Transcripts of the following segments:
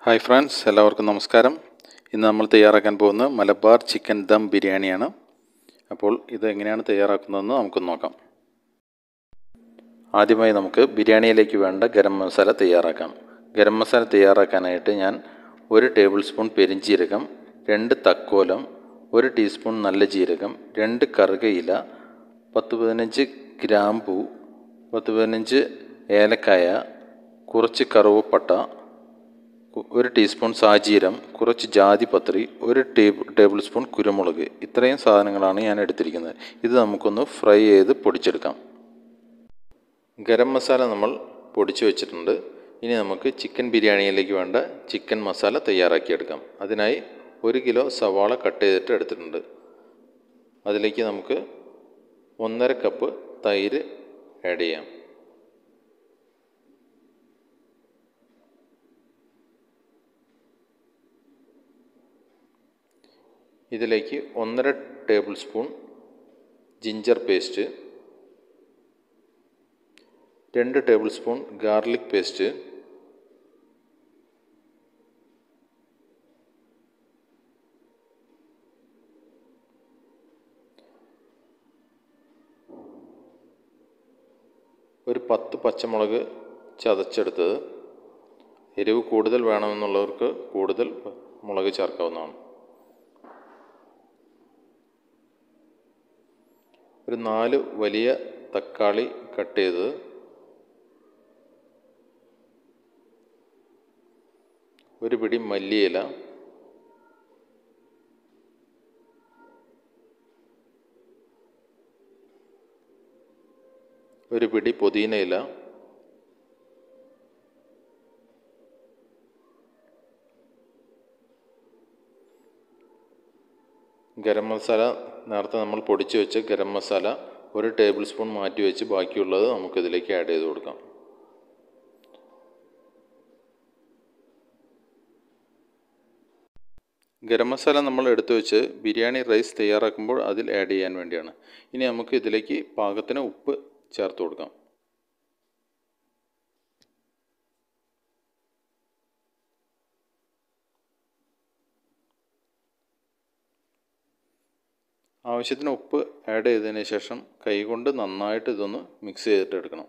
hi friends എല്ലാവർക്കും നമസ്കാരം ഇന്ന് നമ്മൾ തയ്യാറാക്കാൻ പോകുന്നത് മലബാർ ചിക്കൻ ദം ബിരിയാണിയാണ് അപ്പോൾ ഇത് എങ്ങനെയാണ് തയ്യാറാക്കുന്നതെന്ന് നമുക്ക് നോക്കാം ആദ്യമായി നമുക്ക് ബിരിയാണിയിലേക്ക് വേണ്ട ഗരം മസാല തയ്യാറാക്കാം ഗരം മസാല തയ്യാറാക്കാനായിട്ട് ഞാൻ ഒരു ടേബിൾ സ്പൂൺ പെരിഞ്ജീരകം രണ്ട് തക്കോലം ഒരു ടീസ്പൂൺ നല്ല ജീരകം രണ്ട് കറുകയില പത്ത് പതിനഞ്ച് ഗ്രാമ്പൂ പത്ത് പതിനഞ്ച് ഏലക്കായ കുറച്ച് കറുവപ്പട്ട ഒരു ടീസ്പൂൺ സാജീരം കുറച്ച് ജാതിപത്രി ഒരു ടേബിൾ ടേബിൾ സ്പൂൺ കുരുമുളക് ഇത്രയും സാധനങ്ങളാണ് ഞാൻ എടുത്തിരിക്കുന്നത് ഇത് നമുക്കൊന്ന് ഫ്രൈ ചെയ്ത് പൊടിച്ചെടുക്കാം ഗരം മസാല നമ്മൾ പൊടിച്ചു വെച്ചിട്ടുണ്ട് ഇനി നമുക്ക് ചിക്കൻ ബിരിയാണിയിലേക്ക് വേണ്ട ചിക്കൻ മസാല തയ്യാറാക്കിയെടുക്കാം അതിനായി ഒരു കിലോ സവാള കട്ട് ചെയ്തിട്ട് എടുത്തിട്ടുണ്ട് അതിലേക്ക് നമുക്ക് ഒന്നര കപ്പ് തൈര് ആഡ് ചെയ്യാം ഇതിലേക്ക് ഒന്നര ടേബിൾ സ്പൂൺ ജിഞ്ചർ പേസ്റ്റ് രണ്ട് ടേബിൾ സ്പൂൺ ഗാർലിക് പേസ്റ്റ് ഒരു പത്ത് പച്ചമുളക് ചതച്ചെടുത്തത് എരിവ് കൂടുതൽ വേണമെന്നുള്ളവർക്ക് കൂടുതൽ മുളക് ചേർക്കാവുന്നതാണ് ഒരു നാല് വലിയ തക്കാളി കട്ട് ചെയ്തത് ഒരു പിടി മല്ലിയില ഒരു പിടി പുതിനയില ഗരം മസാല നേരത്തെ നമ്മൾ പൊടിച്ചു വെച്ച് ഗരം മസാല ഒരു ടേബിൾ സ്പൂൺ മാറ്റി വെച്ച് ബാക്കിയുള്ളത് നമുക്കിതിലേക്ക് ആഡ് ചെയ്ത് കൊടുക്കാം ഗരം മസാല നമ്മൾ എടുത്തു വെച്ച് ബിരിയാണി റൈസ് തയ്യാറാക്കുമ്പോൾ അതിൽ ആഡ് ചെയ്യാൻ വേണ്ടിയാണ് ഇനി നമുക്ക് ഇതിലേക്ക് പാകത്തിന് ഉപ്പ് ചേർത്ത് കൊടുക്കാം ആവശ്യത്തിന് ഉപ്പ് ആഡ് ചെയ്തതിന് ശേഷം കൈകൊണ്ട് നന്നായിട്ട് ഇതൊന്ന് മിക്സ് ചെയ്തിട്ട് എടുക്കണം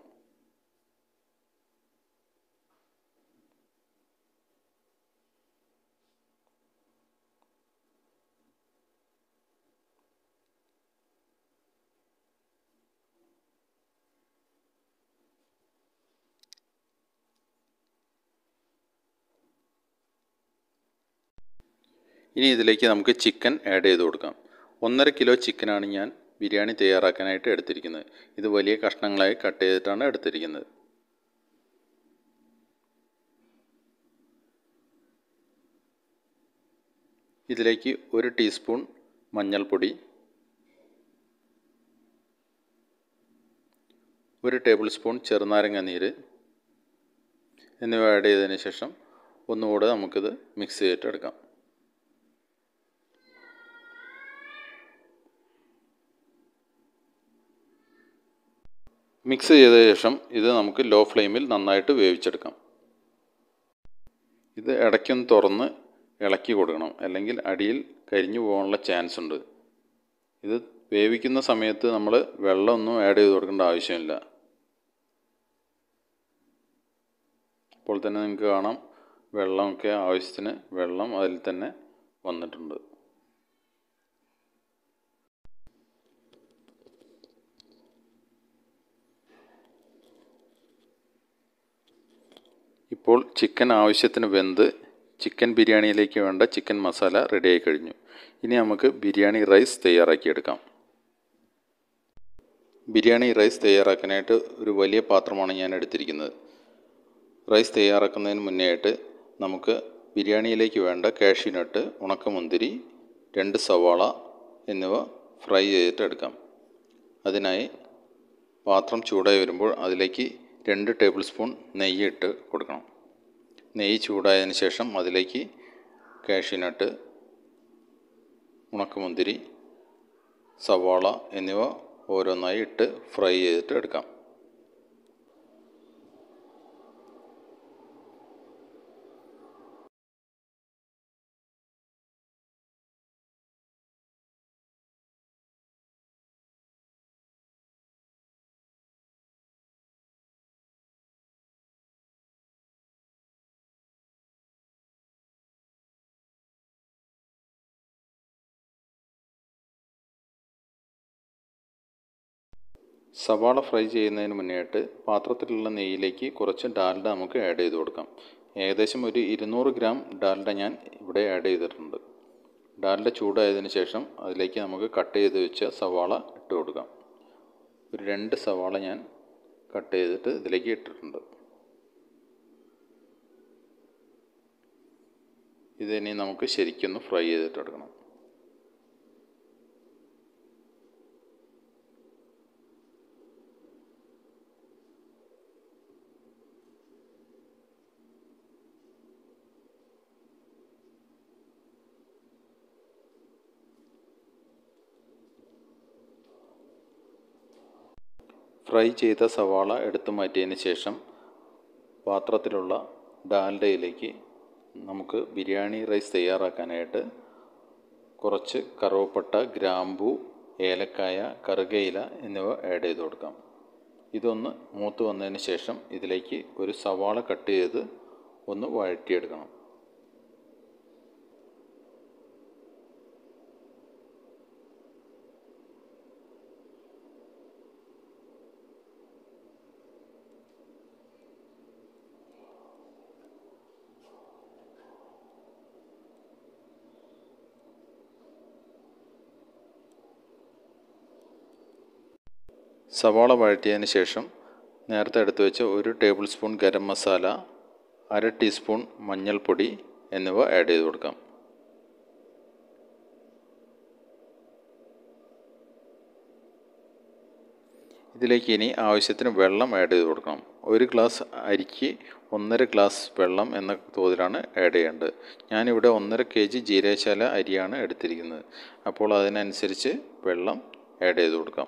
ഇനി ഇതിലേക്ക് നമുക്ക് ചിക്കൻ ആഡ് ചെയ്ത് കൊടുക്കാം ഒന്നര കിലോ ചിക്കനാണ് ഞാൻ ബിരിയാണി തയ്യാറാക്കാനായിട്ട് എടുത്തിരിക്കുന്നത് ഇത് വലിയ കഷ്ണങ്ങളായി കട്ട് ചെയ്തിട്ടാണ് എടുത്തിരിക്കുന്നത് ഇതിലേക്ക് ഒരു ടീസ്പൂൺ മഞ്ഞൾപ്പൊടി ഒരു ടേബിൾ സ്പൂൺ ചെറുനാരങ്ങ നീര് എന്നിവ ആഡ് ചെയ്തതിന് ശേഷം ഒന്നുകൂടെ നമുക്കിത് മിക്സ് ചെയ്തിട്ട് എടുക്കാം മിക്സ് ചെയ്ത ശേഷം ഇത് നമുക്ക് ലോ ഫ്ലെയിമിൽ നന്നായിട്ട് വേവിച്ചെടുക്കാം ഇത് ഇടയ്ക്കൊന്ന് തുറന്ന് ഇളക്കി കൊടുക്കണം അല്ലെങ്കിൽ അടിയിൽ കരിഞ്ഞു പോകാനുള്ള ചാൻസ് ഉണ്ട് ഇത് വേവിക്കുന്ന സമയത്ത് നമ്മൾ വെള്ളമൊന്നും ആഡ് ചെയ്ത് കൊടുക്കേണ്ട ആവശ്യമില്ല അപ്പോൾ തന്നെ നിങ്ങൾക്ക് കാണാം വെള്ളമൊക്കെ ആവശ്യത്തിന് വെള്ളം അതിൽ തന്നെ വന്നിട്ടുണ്ട് ഇപ്പോൾ ചിക്കൻ ആവശ്യത്തിന് വെന്ത് ചിക്കൻ ബിരിയാണിയിലേക്ക് വേണ്ട ചിക്കൻ മസാല റെഡിയായി കഴിഞ്ഞു ഇനി നമുക്ക് ബിരിയാണി റൈസ് തയ്യാറാക്കിയെടുക്കാം ബിരിയാണി റൈസ് തയ്യാറാക്കാനായിട്ട് ഒരു വലിയ പാത്രമാണ് ഞാൻ എടുത്തിരിക്കുന്നത് റൈസ് തയ്യാറാക്കുന്നതിന് മുന്നേ ആയിട്ട് നമുക്ക് ബിരിയാണിയിലേക്ക് വേണ്ട കാഷ്യൂനട്ട് ഉണക്കമുന്തിരി രണ്ട് സവാള എന്നിവ ഫ്രൈ ചെയ്തിട്ട് എടുക്കാം അതിനായി പാത്രം ചൂടായി വരുമ്പോൾ അതിലേക്ക് രണ്ട് ടേബിൾ സ്പൂൺ നെയ്യ് ഇട്ട് കൊടുക്കണം നെയ്യ് ചൂടായതിന് ശേഷം അതിലേക്ക് കാഷ്യൂനട്ട് ഉണക്കമുന്തിരി സവാള എന്നിവ ഓരോന്നായി ഇട്ട് ഫ്രൈ ചെയ്തിട്ട് എടുക്കാം സവാള ഫ്രൈ ചെയ്യുന്നതിന് മുന്നേയായിട്ട് പാത്രത്തിലുള്ള നെയ്യിലേക്ക് കുറച്ച് ഡാൽഡ നമുക്ക് ആഡ് ചെയ്ത് കൊടുക്കാം ഏകദേശം ഒരു ഇരുന്നൂറ് ഗ്രാം ഡാൽഡ ഞാൻ ഇവിടെ ആഡ് ചെയ്തിട്ടുണ്ട് ഡാൽഡ ചൂടായതിനു ശേഷം അതിലേക്ക് നമുക്ക് കട്ട് ചെയ്ത് വെച്ച സവാള ഇട്ട് കൊടുക്കാം ഒരു രണ്ട് സവാള ഞാൻ കട്ട് ചെയ്തിട്ട് ഇതിലേക്ക് ഇട്ടിട്ടുണ്ട് ഇതിനി നമുക്ക് ശരിക്കൊന്ന് ഫ്രൈ ചെയ്തിട്ടെടുക്കണം ഫ്രൈ ചെയ്ത സവാള എടുത്തു മാറ്റിയതിന് ശേഷം പാത്രത്തിലുള്ള ഡാൽഡയിലേക്ക് നമുക്ക് ബിരിയാണി റൈസ് തയ്യാറാക്കാനായിട്ട് കുറച്ച് കറുവപ്പട്ട ഗ്രാമ്പു ഏലക്കായ കറുകയില എന്നിവ ആഡ് ചെയ്ത് കൊടുക്കാം ഇതൊന്ന് മൂത്ത് വന്നതിന് ശേഷം ഇതിലേക്ക് ഒരു സവാള കട്ട് ചെയ്ത് ഒന്ന് വഴറ്റിയെടുക്കണം സവാള വഴറ്റിയതിന് ശേഷം നേരത്തെ എടുത്തു വെച്ച ഒരു ടേബിൾ സ്പൂൺ ഗരം മസാല അര ടീസ്പൂൺ മഞ്ഞൾപ്പൊടി എന്നിവ ആഡ് ചെയ്ത് കൊടുക്കാം ഇതിലേക്ക് ഇനി ആവശ്യത്തിന് വെള്ളം ആഡ് ചെയ്ത് കൊടുക്കണം ഒരു ഗ്ലാസ് അരിക്ക് ഒന്നര ഗ്ലാസ് വെള്ളം എന്ന തോതിലാണ് ആഡ് ചെയ്യേണ്ടത് ഞാനിവിടെ ഒന്നര കെ ജി ജീരകശാല അരിയാണ് എടുത്തിരിക്കുന്നത് അപ്പോൾ അതിനനുസരിച്ച് വെള്ളം ആഡ് ചെയ്ത് കൊടുക്കാം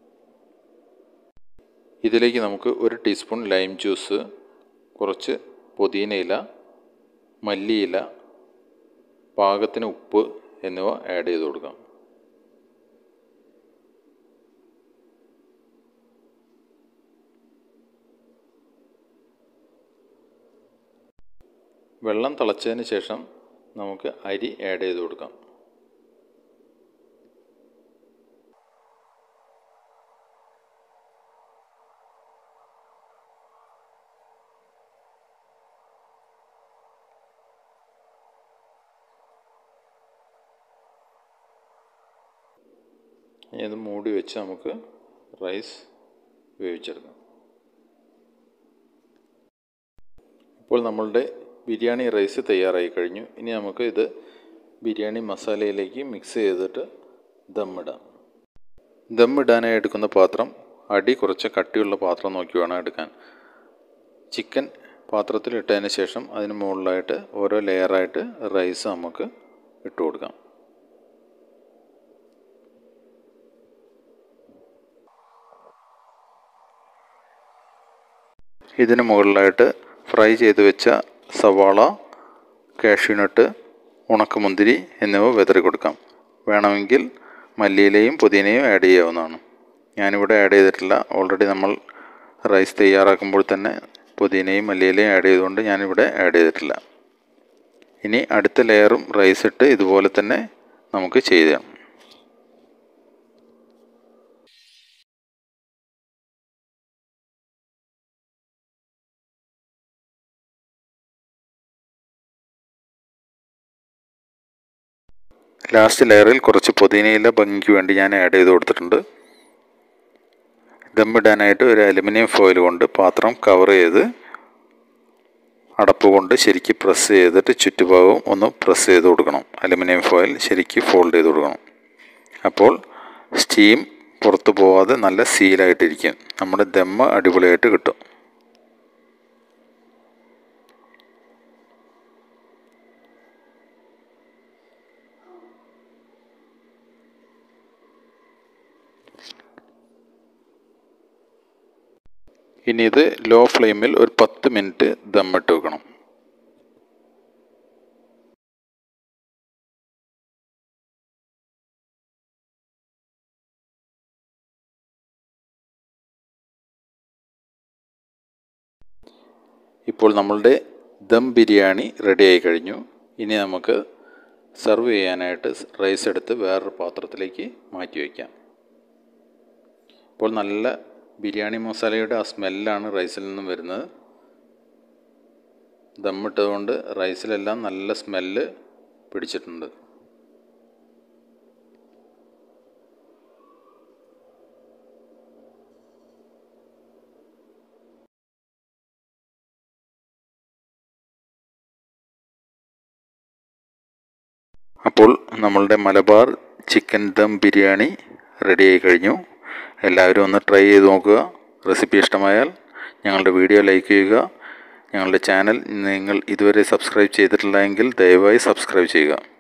ഇതിലേക്ക് നമുക്ക് ഒരു ടീസ്പൂൺ ലൈം ജ്യൂസ് കുറച്ച് പുതിനയില മല്ലിയില പാകത്തിന് ഉപ്പ് എന്നിവ ആഡ് ചെയ്ത് കൊടുക്കാം വെള്ളം തിളച്ചതിന് ശേഷം നമുക്ക് അരി ആഡ് ചെയ്ത് കൊടുക്കാം ഇനി ഇത് മൂടി വെച്ച് നമുക്ക് റൈസ് വേവിച്ചെടുക്കാം ഇപ്പോൾ നമ്മളുടെ ബിരിയാണി റൈസ് തയ്യാറായി കഴിഞ്ഞു ഇനി നമുക്ക് ഇത് ബിരിയാണി മസാലയിലേക്ക് മിക്സ് ചെയ്തിട്ട് ദമ്മിടാം ദമ്മിടാനായി എടുക്കുന്ന പാത്രം അടി കുറച്ച് കട്ടിയുള്ള പാത്രം നോക്കി വേണം എടുക്കാൻ ചിക്കൻ പാത്രത്തിൽ ഇട്ടതിന് ശേഷം അതിന് മുകളിലായിട്ട് ഓരോ ലെയറായിട്ട് റൈസ് നമുക്ക് ഇട്ട് കൊടുക്കാം ഇതിന് മുകളിലായിട്ട് ഫ്രൈ ചെയ്ത് വെച്ച സവാള കാഷ്യൂനട്ട് ഉണക്കമുന്തിരി എന്നിവ വിതറി കൊടുക്കാം വേണമെങ്കിൽ മല്ലിയിലയും പുതിനയും ആഡ് ചെയ്യാവുന്നതാണ് ഞാനിവിടെ ആഡ് ചെയ്തിട്ടില്ല ഓൾറെഡി നമ്മൾ റൈസ് തയ്യാറാക്കുമ്പോൾ തന്നെ പുതിനയും മല്ലിയിലയും ആഡ് ചെയ്തുകൊണ്ട് ഞാനിവിടെ ആഡ് ചെയ്തിട്ടില്ല ഇനി അടുത്ത ലെയറും റൈസ് ഇട്ട് ഇതുപോലെ തന്നെ നമുക്ക് ചെയ്യാം ലാസ്റ്റ് ലെയറിൽ കുറച്ച് പുതിനയില ഭംഗിക്ക് വേണ്ടി ഞാൻ ആഡ് ചെയ്ത് കൊടുത്തിട്ടുണ്ട് ദമ്മിടാനായിട്ട് ഒരു അലുമിനിയം ഫോയിൽ കൊണ്ട് പാത്രം കവർ ചെയ്ത് അടപ്പ് കൊണ്ട് ശരിക്ക് പ്രസ് ചെയ്തിട്ട് ചുറ്റുഭാഗവും ഒന്ന് പ്രസ് ചെയ്ത് കൊടുക്കണം അലുമിനിയം ഫോയിൽ ശരിക്ക് ഫോൾഡ് ചെയ്ത് കൊടുക്കണം അപ്പോൾ സ്റ്റീം പുറത്തു പോവാതെ നല്ല സീലായിട്ടിരിക്കും നമ്മുടെ ദമ്മ് അടിപൊളിയായിട്ട് കിട്ടും ഇനി ഇത് ലോ ഫ്ലെയിമിൽ ഒരു പത്ത് മിനിറ്റ് ദമ്മിട്ട് വെക്കണം ഇപ്പോൾ നമ്മളുടെ ദം ബിരിയാണി റെഡിയായി കഴിഞ്ഞു ഇനി നമുക്ക് സെർവ് ചെയ്യാനായിട്ട് റൈസ് എടുത്ത് വേറൊരു പാത്രത്തിലേക്ക് മാറ്റി വയ്ക്കാം ഇപ്പോൾ നല്ല ബിരിയാണി മസാലയുടെ ആ സ്മെല്ലാണ് റൈസിൽ നിന്നും വരുന്നത് ദമ്മിട്ടതുകൊണ്ട് റൈസിലെല്ലാം നല്ല സ്മെല്ല് പിടിച്ചിട്ടുണ്ട് അപ്പോൾ നമ്മളുടെ മലബാർ ചിക്കൻ ദം ബിരിയാണി റെഡിയായി കഴിഞ്ഞു എല്ലാവരും ഒന്ന് ട്രൈ ചെയ്ത് നോക്കുക റെസിപ്പി ഇഷ്ടമായാൽ ഞങ്ങളുടെ വീഡിയോ ലൈക്ക് ചെയ്യുക ഞങ്ങളുടെ ചാനൽ നിങ്ങൾ ഇതുവരെ സബ്സ്ക്രൈബ് ചെയ്തിട്ടില്ല എങ്കിൽ ദയവായി സബ്സ്ക്രൈബ് ചെയ്യുക